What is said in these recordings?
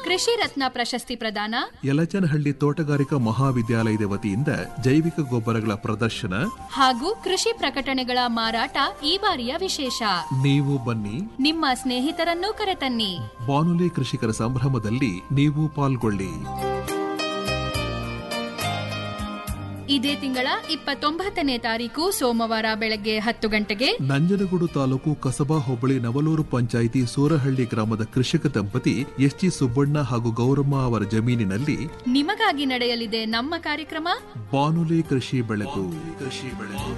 ಕೃಷಿ ರತ್ನ ಪ್ರಶಸ್ತಿ ಪ್ರದಾನ ಯಲಚನಹಳ್ಳಿ ತೋಟಗಾರಿಕಾ ಮಹಾವಿದ್ಯಾಲಯದ ವತಿಯಿಂದ ಜೈವಿಕ ಗೊಬ್ಬರಗಳ ಪ್ರದರ್ಶನ ಹಾಗೂ ಕೃಷಿ ಪ್ರಕಟಣೆಗಳ ಮಾರಾಟ ಈ ಬಾರಿಯ ವಿಶೇಷ ನೀವು ಬನ್ನಿ ನಿಮ್ಮ ಸ್ನೇಹಿತರನ್ನೂ ಕರೆತನ್ನಿ ಬಾನುಲಿ ಕೃಷಿಕರ ಸಂಭ್ರಮದಲ್ಲಿ ನೀವು ಪಾಲ್ಗೊಳ್ಳಿ ಇದೇ ತಿಂಗಳ ಇಪ್ಪತ್ತೊಂಬತ್ತನೇ ತಾರೀಕು ಸೋಮವಾರ ಬೆಳಗ್ಗೆ ಹತ್ತು ಗಂಟೆಗೆ ನಂಜನಗೂಡು ತಾಲೂಕು ಕಸಬಾ ಹೋಬಳಿ ನವಲೂರು ಪಂಚಾಯಿತಿ ಸೂರಹಳ್ಳಿ ಗ್ರಾಮದ ಕೃಷಿಕ ದಂಪತಿ ಎಸ್ ಜಿ ಸುಬ್ಬಣ್ಣ ಹಾಗೂ ಗೌರಮ್ಮ ಅವರ ಜಮೀನಿನಲ್ಲಿ ನಿಮಗಾಗಿ ನಡೆಯಲಿದೆ ನಮ್ಮ ಕಾರ್ಯಕ್ರಮ ಬಾನುಲಿ ಕೃಷಿ ಬೆಳಕು ಕೃಷಿ ಬೆಳಕು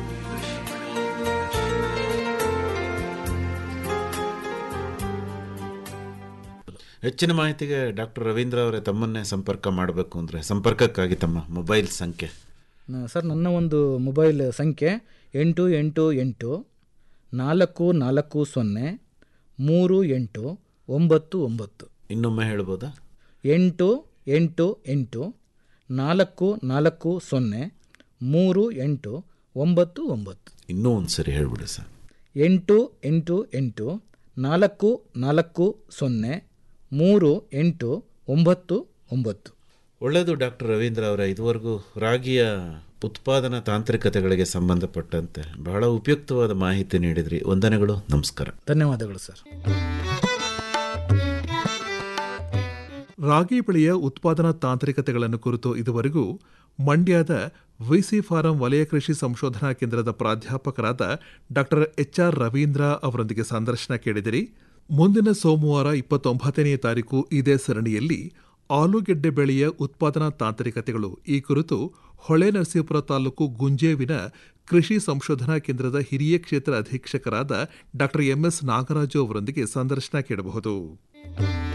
ಹೆಚ್ಚಿನ ಮಾಹಿತಿಗೆ ಡಾಕ್ಟರ್ ರವೀಂದ್ರ ಅವರೇ ತಮ್ಮನ್ನೇ ಸಂಪರ್ಕ ಮಾಡಬೇಕು ಅಂದರೆ ಸಂಪರ್ಕಕ್ಕಾಗಿ ತಮ್ಮ ಮೊಬೈಲ್ ಸಂಖ್ಯೆ ನ- ಸರ್ ನನ್ನ ಒಂದು ಮೊಬೈಲ್ ಸಂಖ್ಯೆ ಎಂಟು ಎಂಟು ಎಂಟು ನಾಲ್ಕು ನಾಲ್ಕು ಸೊನ್ನೆ ಮೂರು ಎಂಟು ಒಂಬತ್ತು ಒಂಬತ್ತು ಇನ್ನೊಮ್ಮೆ ಹೇಳ್ಬೋದಾ ಎಂಟು ಎಂಟು ಎಂಟು ನಾಲ್ಕು ನಾಲ್ಕು ಸೊನ್ನೆ ಮೂರು ಎಂಟು ಒಂಬತ್ತು ಒಂಬತ್ತು ಇನ್ನೂ ಒಂದು ಸರಿ ಹೇಳ್ಬಿಡಿ ಸರ್ ಎಂಟು ಎಂಟು ಎಂಟು ನಾಲ್ಕು ನಾಲ್ಕು ಸೊನ್ನೆ ಮೂರು ಎಂಟು ಒಂಬತ್ತು ಒಂಬತ್ತು ಒಳ್ಳೆಯದು ಡಾಕ್ಟರ್ ರವೀಂದ್ರ ಅವರ ಇದುವರೆಗೂ ರಾಗಿಯ ಉತ್ಪಾದನಾ ತಾಂತ್ರಿಕತೆಗಳಿಗೆ ಸಂಬಂಧಪಟ್ಟಂತೆ ಬಹಳ ಉಪಯುಕ್ತವಾದ ಮಾಹಿತಿ ನೀಡಿದ್ರಿ ವಂದನೆಗಳು ನಮಸ್ಕಾರ ಧನ್ಯವಾದಗಳು ಸರ್ ರಾಗಿ ಬೆಳೆಯ ಉತ್ಪಾದನಾ ತಾಂತ್ರಿಕತೆಗಳನ್ನು ಕುರಿತು ಇದುವರೆಗೂ ಮಂಡ್ಯದ ವಿಸಿ ಫಾರಂ ವಲಯ ಕೃಷಿ ಸಂಶೋಧನಾ ಕೇಂದ್ರದ ಪ್ರಾಧ್ಯಾಪಕರಾದ ಡಾಕ್ಟರ್ ಎಚ್ ಆರ್ ರವೀಂದ್ರ ಅವರೊಂದಿಗೆ ಸಂದರ್ಶನ ಕೇಳಿದಿರಿ ಮುಂದಿನ ಸೋಮವಾರ ಇಪ್ಪತ್ತೊಂಬತ್ತನೇ ತಾರೀಕು ಇದೇ ಸರಣಿಯಲ್ಲಿ ಆಲೂಗೆಡ್ಡೆ ಬೆಳೆಯ ಉತ್ಪಾದನಾ ತಾಂತ್ರಿಕತೆಗಳು ಈ ಕುರಿತು ಹೊಳೆ ನರಸೀಪುರ ತಾಲೂಕು ಗುಂಜೇವಿನ ಕೃಷಿ ಸಂಶೋಧನಾ ಕೇಂದ್ರದ ಹಿರಿಯ ಕ್ಷೇತ್ರ ಅಧೀಕ್ಷಕರಾದ ಡಾಕ್ಟರ್ ಎಂಎಸ್ ನಾಗರಾಜು ಅವರೊಂದಿಗೆ ಸಂದರ್ಶನ ಕೇಳಬಹುದು